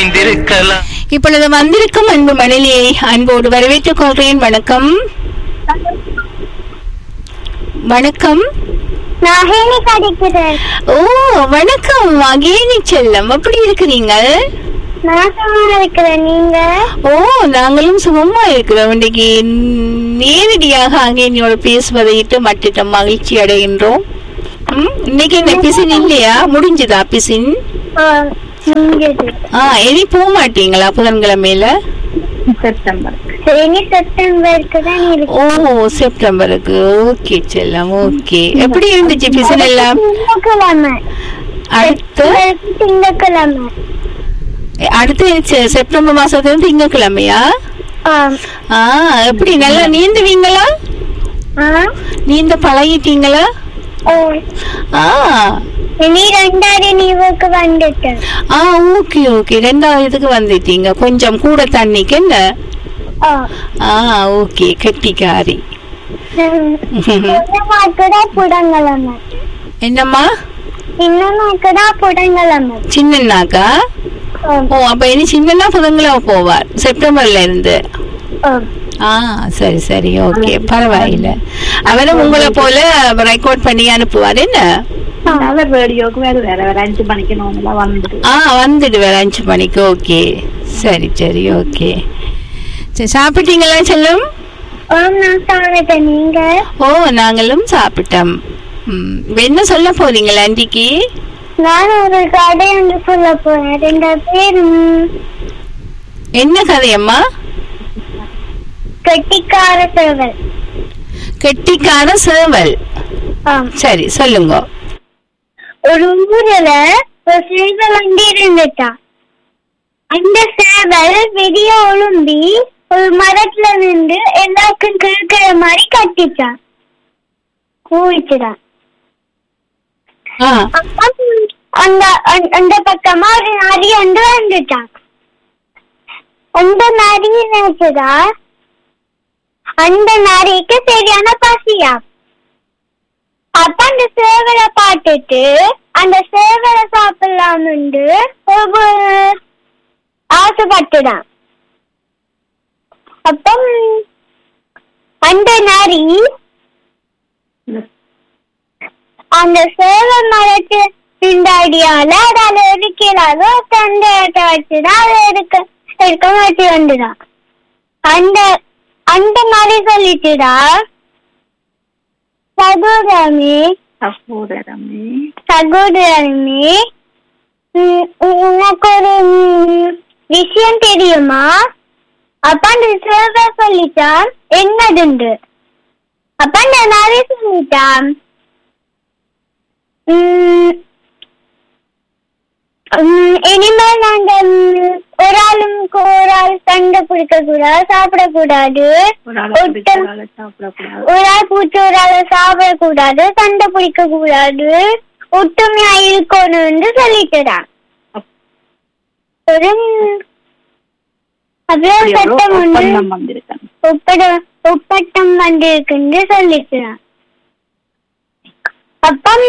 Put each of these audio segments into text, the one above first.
வந்திருக்கலாம் இப்பொழுது வந்திருக்கும் அன்பு மணலியை அன்போடு வரவேற்றுக் கொள்கிறேன் வணக்கம் வணக்கம் நான் ஹேனி படிக்கிறேன் ஓ வணக்கம் அகேனி செல்லம் எப்படி இருக்கிறீங்க நான் சும்மா இருக்கிறேன் நீங்க ஓ நாங்களும் சுகமா இருக்கிறோம் இன்னைக்கு நேரடியாக அகேனியோட பேசுவதையிட்டு மட்டிட்ட மகிழ்ச்சி அடைகின்றோம் ம், இன்னைக்கு என்ன பிசின் இல்லையா முடிஞ்சுதா பிசின் ஆ, முடிஞ்சது ஆ இனி போக மாட்டீங்களா புதன்கிழமையில செப்டம்பர் இனி செப்டம்பருக்கு தான் இருக்கு ஓ செப்டம்பருக்கு ஓகே செல்லம் ஓகே எப்படி இருந்துச்சு பிசின் எல்லாம் திங்கக்கிழமை அடுத்து செப்டம்பருக்கு திங்கக்கிழமை அடுத்து செ- செப்டம்பர் மாசத்துல திங்கக்கிழமையா ஆ. ஆ எப்படி நல்லா நீந்துவீங்களா ஆ? நீந்த பழகிட்டீங்களா ஓ. ஆ இனி ரெண்டாவது நீவுக்கு வந்துட்டேன் ஆ ஓகே ஓகே ரெண்டாயிரத்துக்கு வந்துட்டீங்க கொஞ்சம் கூட தண்ணிக்கு என்ன ஆ. ஆ ஓகே கெட்டிக்காரி இன்னும் கூட புடங்கிழமை என்னம்மா இன்னும் கூட புடங்கிழமை சின்னண்ணாக்கா ஆ. ஓ அப்ப இனி சின்னண்ணா புதன்கிழமை போவார் செப்டம்பர்ல இருந்து ஆ. ஆ சரி சரி ஓகே பரவாயில்ல அவரும் உங்களை போல ரெக்கார்ட் பண்ணி அனுப்புவார் என்ன அவர் ரேடியோக்கு வேற வேற வேற அஞ்சு மணிக்கு நோம்புல வந்துட்டு ஆ வந்துடுவார் அஞ்சு மணிக்கு ஓகே சரி சரி ஓகே சரி சாப்பிட்டீங்களா செல்லம் ஓம் நான் சாப்பிட்டேன் நீங்க ஓ நாங்களும் சாப்பிட்டோம் ம், என்ன சொல்ல போறீங்களா ஆண்டிக்கு நான் ஒரு கதை ஒன்று சொல்ல போறேன் ரெண்டு பேர் ம், என்ன கதையம்மா கெட்டிக்கார சேவல் கெட்டிக்கார சேவல் ஆம். சரி சொல்லுங்க ஒரு ஊர்ல ஒரு சேவல் வந்து இருந்துச்சா அந்த சேவல் வெளிய ஒழும்பி ஒரு மரத்துல நின்று எல்லாருக்கும் கேட்கிற மாதிரி கட்டிச்சான் கூவிச்சுதான் ஆ அப்ப அந்த அந்த- அந்த பக்கமா ஒரு நரி வந்து வந்துட்டான் அந்த நரி நினைச்சதா அந்த நரிக்கு சரியான பசியா அப்ப அந்த சேவலை பார்த்துட்டு அந்த சேவலை சாப்பிடலாம்னு ஒரு ஆசைப்பட்டுடான் அப்பம் அந்த நரி அந்த சேவை மரத்து திண்டாடியால அதால எடுக்கலாதோ தண்டையத்தை வச்சுதான் அதை எடுக்க எடுக்க மாட்டி வந்துதான் அந்த அந்த மாதிரி சொல்லிட்டுடா சகோதரமே சகோதரமே சகோதரமே உம் உனக்கு ஒரு உம், விஷயம் தெரியுமா அப்ப அந்த சேவை சொல்லிட்டான் என்னதுண்டு அப்ப அந்த நரி சொல்லிட்டான் உம், உம், இனிமேல் நாங்க உம், ஒரு ஆளுக்கு ஒரு ஆள் சண்டை பிடிக்க கூடாது சாப்பிடக்கூடாது ஒரு ஆளை பிடிச்ச ஒருத்தன் ஒரு ஆளை சாப்பிடக்கூடாது ஒரு ஆள் பூச்சி ஒரு ஆளை சாப்பிடக்கூடாது சண்டை பிடிக்க கூடாது ஒற்றுமையா இருக்கணும்னு சொல்லிட்டுடான் ஒரு அப்புறம் அப்படி ஒரு சட்டம் ஒண்ணு ஒப்பந்தம் வந்திருக்காங்க ஒப்பட ஒப்பட்டம் வந்திருக்குன்னு சொல்லிட்டுடான் அப்பம்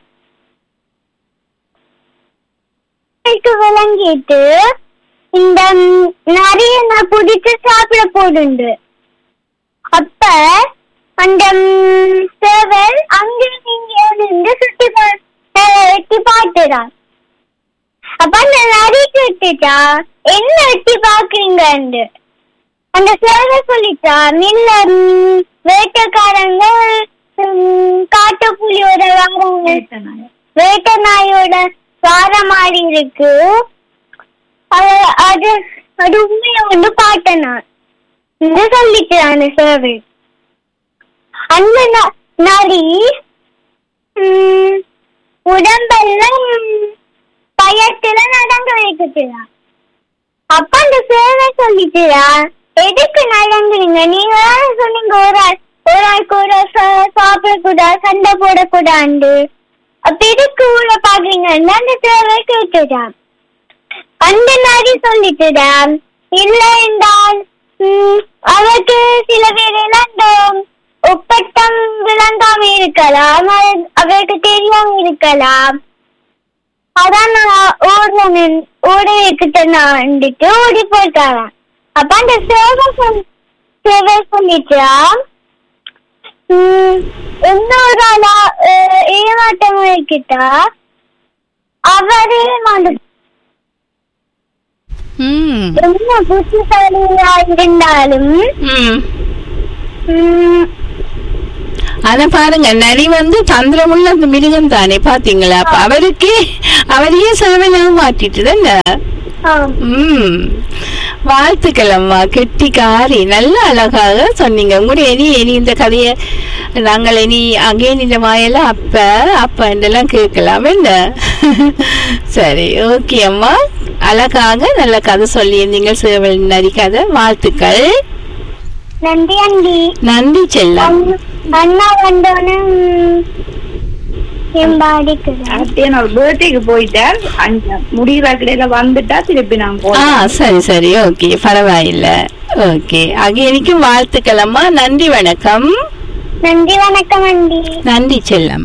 எனக்கு விளங்கிட்டு இந்த நிறைய நான் பிடிச்சு சாப்பிட போடுண்டு அப்ப அந்த ம், சேவல் அங்க இங்க நின்று சுத்தி பா- அஹ், எட்டி பார்த்துறான் அப்ப அந்த நரி கேட்டுட்டா என்ன எட்டி பாக்குறீங்கன்னு அந்த சேவல் சொல்லிட்டா நில்ல ம், வேட்டைக்காரங்க ம், காட்டுப்புலியோட வாராங்க கேட்ட நாயம். வேட்டை நாயோட வார மாதிரி இருக்கு அது அது அது உண்மையை வந்து பார்த்தேன் நான் இந்த சொல்லிட்டு அந்த சேவை அந்த ந- நரி ம், உடம்பெல்லாம் ம், பயத்துல நடங்க வைக்குதுதான் அப்ப அந்த சேவை சொல்லிட்டுடா எதுக்கு நடங்குறீங்க நீங்க தானே சொன்னீங்க ஒரு ஆள் ஒரு ஆள் கூட சா- சாப்பிடக்கூடாது சண்டை போடக்கூடாது அப்ப எதுக்கு ஊழ பாக்குறீங்கன்னு அந்த சேவை கேட்டுடா அந்த நரி சொல்லிட்டுடா இல்ல என்றால் ம், அவருக்கு சில வேளையில அந்த ஒப்பட்டம் விளங்காம இருக்கலாம் அது அவருக்கு தெரியாம இருக்கலாம் அதான் நான் ஊர்ல நின் ஊடு கிட்ட நான் வந்துட்டு ஓடி போயிட்டாராம் அப்ப அந்த சேவை சேவை சொல்லிச்சா உம், இன்னொரு ஆளா அஹ், ஏமாட்டம் கிட்டா அவரே வந்து ம் என்ன புத்திசாலியா இருந்தாலும் ம் உம், ஆனா பாருங்க நரி வந்து தந்திரமுள்ள அந்த மிருகம் தானே பாத்தீங்களா அப்ப அவருக்கே அவரையே சேவனாக மாட்டிட்டு தானே ஆம். ம் வாழ்த்துக்கள் அம்மா கெட்டிக்காரி நல்ல அழகாக சொன்னீங்க உங்களுடைய இனி இனி இந்த கதையை நாங்கள் இனி அங்கே இந்த வாயெல்லாம் அப்ப அப்ப இதெல்லாம் கேட்கலாம் என்ன சரி ஓகே அம்மா அழகாக நல்ல கதை சொல்லியிருந்தீங்க சேவல் நரி கதை வாழ்த்துக்கள் நன்றி அண்டி நன்றி செல்லம் அண்ணா- அண்ணா வந்தோடனே எம்பாடிக்குது அப்படியே நான் ஒரு பர்த்டேக்கு போயிட்டேன் அங்க முடிகிற கடையில வந்துட்டா திருப்பி நான் ஆ போறேன் சரி சரி ஓகே பரவாயில்ல ஓகே அகேனிக்கும் வாழ்த்துக்கள் அம்மா நன்றி வணக்கம் நன்றி வணக்கம் அண்டி நன்றி செல்லம்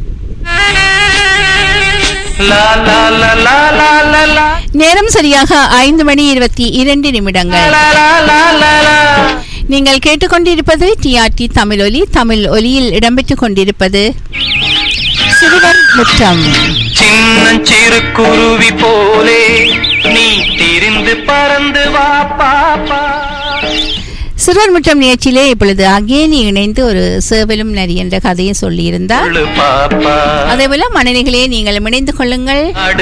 நேரம் சரியாக ஐந்து மணி இருபத்தி இரண்டு நிமிடங்கள் நீங்கள் கேட்டுக்கொண்டிருப்பது டிஆர்டி தமிழ் ஒலி தமிழ் ஒலியில் இடம்பெற்றுக் கொண்டிருப்பது சிறுவர் முற்றம் சின்னஞ்சிறு குருவி போலே நீ திரிந்து பறந்து வா பாப்பா சிறுவர் முற்றம் நிகழ்ச்சியிலே இப்பொழுது அகேனி இணைந்து ஒரு சேவலும் நரி என்ற கதையை சொல்லியிருந்தார் சொல்லு பாப்பா அதேபோல மனைவிகளே நீங்கள் இணைந்து கொள்ளுங்கள் அடு